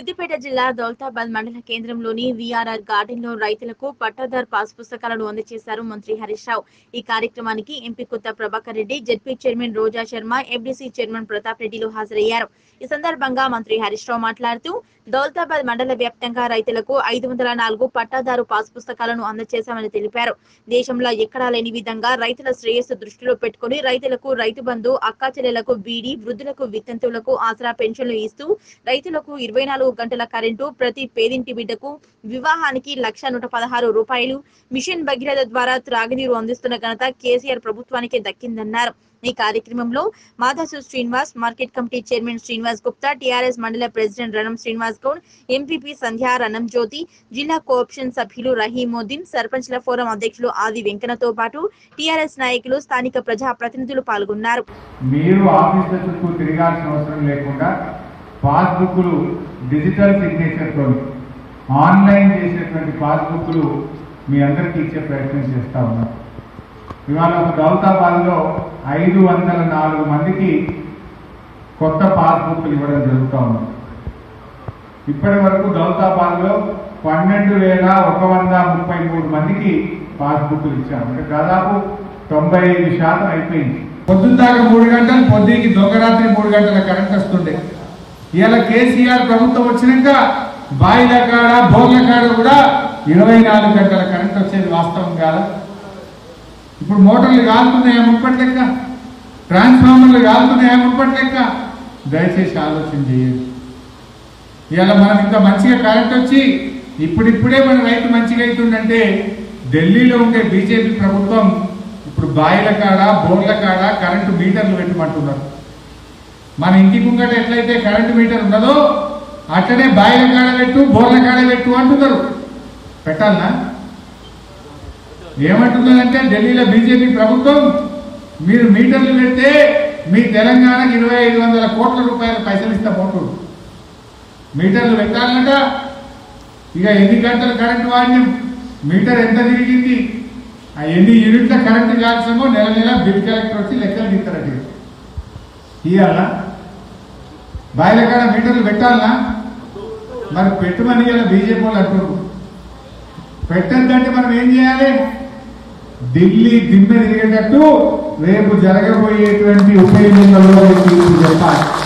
సిద్దిపేట జిల్లా దౌలతాబాద్ మండల కేంద్రంలోని విఆర్ఆర్ గార్డెన్ లో రైతులకు పట్టాదార్ పాస్ పుస్తకాలను అందజేశారు మంత్రి హరీష్ రావు ఈ కార్యక్రమానికి MP Kotha Prabhakar Reddy ZP chairman Roja Sharma FDC chairman Pratap రెడ్డిలు హాజరయ్యారు ఈ సందర్భంగా మంత్రి హరీష్ రావు మాట్లాడుతూ దౌలతాబాద్ మండల వ్యాప్తంగా రైతులకు ఐదు వందల నాలుగు పట్టాదారు పాస్ పుస్తకాలను అందజేశామని తెలిపారు దేశంలో ఎక్కడా లేని విధంగా రైతుల శ్రేయస్సు దృష్టిలో పెట్టుకుని రైతులకు రైతు బంధు అక్కా చెల్లెలకు బీడీ వృద్ధులకు వితంతువులకు ఆసరా పెన్షన్లు ఇస్తూ రైతులకు ఇరవై నాలుగు గంటల కరెంటు ప్రతి పేదింటి బిడ్డకు వివాహానికి లక్ష నూట పదహారు రూపాయలు మిషన్ భగీరథ ద్వారా త్రాగునీరు అందిస్తున్న ఘనత కేసీఆర్ ప్రభుత్వానికే దక్కిందన్నారు ఈ కార్యక్రమంలో Madhasu Srinivas market committee chairman Srinivas Gupta TRS మండల ప్రెసిడెంట్ రణం శ్రీనివాస్ గౌడ్ ఎంపీపీ సంధ్యా రణం జ్యోతి జిల్లా కోఆప్షన్ సభ్యులు రహీముద్దీన్ సర్పంచ్ల ఫోరం అధ్యక్షులు ఆది వెంకన్నతో పాటు టీఆర్ఎస్ నాయకులు స్థానిక ప్రజా ప్రతినిధులు పాల్గొన్నారు మీరు ఆఫీసుల చుట్టూ తిరగాల్సిన అవసరం లేకుండా పాస్బుక్లు డిజిటల్ సిగ్నేచర్తో ఆన్లైన్ చేసేటువంటి పాస్బుక్లు మీ అందరికీ ఇచ్చే ప్రయత్నం చేస్తా ఉన్నాం ఇవాళ ఒక దౌలతాబాద్లో ఐదు వందల నాలుగు మందికి కొత్త పాస్బుక్లు ఇవ్వడం జరుగుతూ ఉంది ఇప్పటి వరకు దౌలతాబాద్లో పన్నెండు వేల ఒక వంద ముప్పై మూడు మందికి పాస్బుక్లు ఇచ్చాము అంటే దాదాపు తొంభై ఐదు శాతం అయిపోయింది పొద్దున్న దాకా మూడు గంటలు పొద్దుకి దొంగరాత్రి మూడు గంటల కరెంట్ వస్తుండే ఇవాళ కేసీఆర్ ప్రభుత్వం వచ్చినాక బాయిల కాడ బోర్ల కాడ కూడా ఇరవై నాలుగు గంటల కరెంట్ వచ్చేది వాస్తవం కాదా ఇప్పుడు మోటార్లు కాలుతున్నాయా ముప్పటి లెక్క ట్రాన్స్ఫార్మర్లు కాలుతున్నాయా ముప్పటి లెక్క దయచేసి ఆలోచన చేయండి ఇవాళ మనకి ఇంత మంచిగా కరెంట్ వచ్చి ఇప్పుడిప్పుడే మన రైతు మంచిగా అవుతుందంటే ఢిల్లీలో ఉండే బీజేపీ ప్రభుత్వం ఇప్పుడు బాయిల కాడ బోర్ల కాడ కరెంటు మీటర్లు పెట్టమంటున్నారు మన ఇంటి ముంగట ఎట్లయితే కరెంటు మీటర్ ఉన్నదో అట్లనే బాయిల కాడ పెట్టు బోర్ల కాడ పెట్టు అంటున్నారు పెట్టాలనా ఏమంటున్నదంటే ఢిల్లీలో బీజేపీ ప్రభుత్వం మీరు మీటర్లు పెడితే మీ తెలంగాణకి ఇరవై ఐదు వందల కోట్ల రూపాయల పైసలు ఇస్తా పోతుంది మీటర్లు పెట్టాలనక ఇక ఎన్ని గంటలు కరెంటు వాడినాం మీటర్ ఎంత తిరిగింది ఆ ఎన్ని యూనిట్ల కరెంటు కాల్సామో నెల నెల బిల్ కలెక్టర్ వచ్చి లెక్కలు తీస్తారట ఇవ్వాలా బాయిల కాడ మీటర్లు పెట్టాలనా మరి పెట్టమని ఇలా బీజేపీ వాళ్ళు అంటున్నారు పెట్టద్దంటే మనం ఏం చేయాలి ఢిల్లీ దిమ్మె తిరిగేటట్టు రేపు జరగబోయేటువంటి ఉప ఎన్నికల్లో తీర్పు చెప్పాలి